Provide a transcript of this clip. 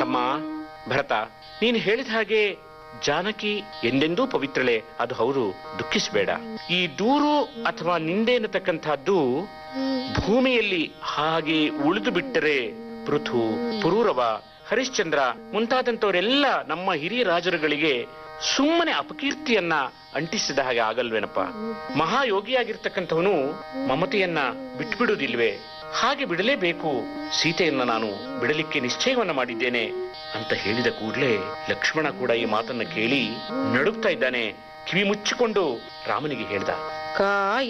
ತಮ್ಮ ಭರತ ನೀನು ಹೇಳಿದ ಹಾಗೆ ಜಾನಕಿ ಎಂದೆಂದೂ ಪವಿತ್ರಳೆ ಅದು ಹೌದು ದುಃಖಿಸಬೇಡ ಈ ದೂರು ಅಥವಾ ನಿಂದೆ ಅನ್ನತಕ್ಕಂಥದ್ದು ಭೂಮಿಯಲ್ಲಿ ಹಾಗೆ ಉಳಿದು ಬಿಟ್ಟರೆ ಪೃಥು ಪುರೂರವ ಹರಿಶ್ಚಂದ್ರ ಮುಂತಾದಂತವರೆಲ್ಲ ನಮ್ಮ ಹಿರಿಯ ರಾಜರುಗಳಿಗೆ ಸುಮ್ಮನೆ ಅಪಕೀರ್ತಿಯನ್ನ ಅಂಟಿಸಿದ ಹಾಗೆ ಆಗಲ್ವೇನಪ್ಪ ಮಹಾಯೋಗಿಯಾಗಿರ್ತಕ್ಕಂಥವನು ಮಮತೆಯನ್ನ ಬಿಟ್ಬಿಡುವುದಿಲ್ವೇ ಹಾಗೆ ಬಿಡಲೇಬೇಕು ಸೀತೆಯನ್ನ ನಾನು ಬಿಡಲಿಕ್ಕೆ ನಿಶ್ಚಯವನ್ನ ಮಾಡಿದ್ದೇನೆ ಅಂತ ಹೇಳಿದ ಕೂಡಲೇ ಲಕ್ಷ್ಮಣ ಕೂಡ ಈ ಮಾತನ್ನ ಕೇಳಿ ನಡುಗ್ತಾ ಇದ್ದಾನೆ ಕಿವಿ ಮುಚ್ಚಿಕೊಂಡು ರಾಮನಿಗೆ ಹೇಳ್ದ ಕಾಯ